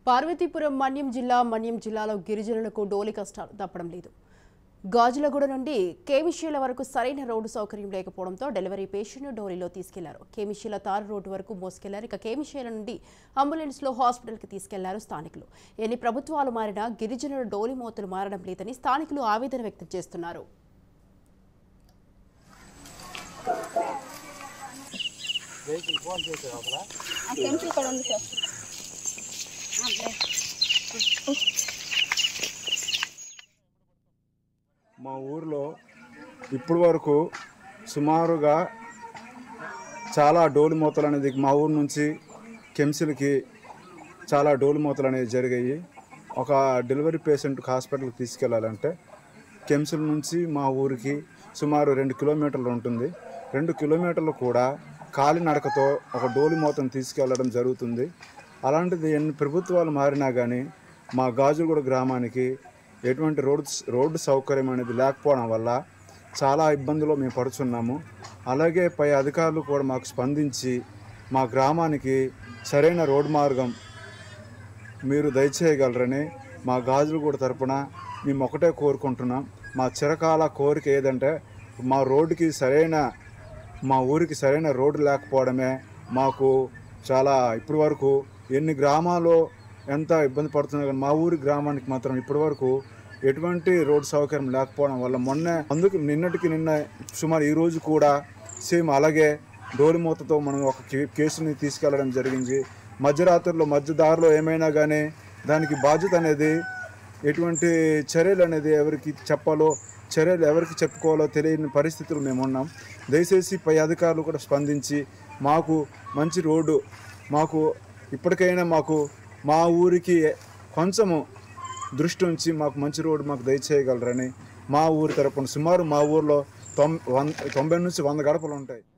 పార్వతీపురం మన్యం జిల్లా మన్యం జిల్లాలో గిరిజనులకు డోలి కష్టాలు తప్పడం లేదు గాజులగూడ నుండి కేమిషీల వరకు సరైన రోడ్డు సౌకర్యం లేకపోవడంతో డెలివరీ పేషెంట్ డోలీలో తీసుకెళ్లారు కేమిషీల తారు రోడ్డు వరకు మోసుకెళ్లారు ఇక కేమిషీల నుండి అంబులెన్స్లో హాస్పిటల్కి తీసుకెళ్లారు స్థానికులు ఎన్ని ప్రభుత్వాలు మారినా గిరిజనుల డోలి మోతలు మారడం లేదని స్థానికులు ఆవేదన వ్యక్తం చేస్తున్నారు ఆ టెంపుల్ ఇక్కడ ఉంది సార్ మా ఊర్లో ఇప్పటి వరకు సుమారుగా చాలా డోలు మూతలు అనేది మా ఊరు నుంచి కెమ్సిల్కి చాలా డోలు మూతలు అనేవి జరిగాయి ఒక డెలివరీ పేషెంట్కి హాస్పిటల్కి తీసుకెళ్ళాలంటే కెమ్సిల్ నుంచి మా ఊరికి సుమారు రెండు కిలోమీటర్లు ఉంటుంది రెండు కిలోమీటర్లు కూడా కాలినడకతో ఒక డోలు మూతను తీసుకెళ్ళడం జరుగుతుంది అలాంటిది ఎన్ని ప్రభుత్వాలు మారినా కానీ మా గాజుగూడ గ్రామానికి ఎటువంటి రోడ్డు రోడ్డు సౌకర్యం అనేది లేకపోవడం వల్ల చాలా ఇబ్బందులు మేము పడుచున్నాము అలాగే పై అధికారులు కూడా మాకు స్పందించి మా గ్రామానికి సరైన రోడ్డు మార్గం మీరు దయచేయగలరని మా గాజులగూడ తరపున మేము ఒకటే కోరుకుంటున్నాం మా చిరకాల కోరిక ఏదంటే మా రోడ్డుకి సరైన మా ఊరికి సరైన రోడ్డు లేకపోవడమే మాకు చాలా ఇప్పటి వరకు ఎన్ని గ్రామాల్లో ఎంత ఇబ్బంది పడుతున్నా కానీ మా ఊరి గ్రామానికి మాత్రం ఇప్పటి వరకు ఎటువంటి రోడ్డు సౌకర్యం లేకపోవడం వల్ల మొన్నే అందుకు నిన్నటికి నిన్న సుమారు ఈ రోజు కూడా సేమ్ అలాగే డోలిమూతతో మనం ఒక కే- కేసుని తీసుకెళ్లడం జరిగింది మధ్యరాత్రిలో మధ్యదారిలో ఏమైనా కానీ దానికి బాధ్యత అనేది ఎటువంటి చర్యలు అనేది ఎవరికి చెప్పాలో చర్యలు ఎవరికి చెప్పుకోవాలో తెలియని పరిస్థితులు మేము ఉన్నాం దయచేసి పై అధికారులు కూడా స్పందించి మాకు మంచి రోడ్డు మాకు ఇప్పటికైనా మాకు మా ఊరికి కొంచెము దృష్టి ఉంచి మాకు మంచి రోడ్డు మాకు దయచేయగలరని మా ఊరి తరపున సుమారు మా ఊర్లో తొం వంద తొంభై నుంచి వంద గడపలు ఉంటాయి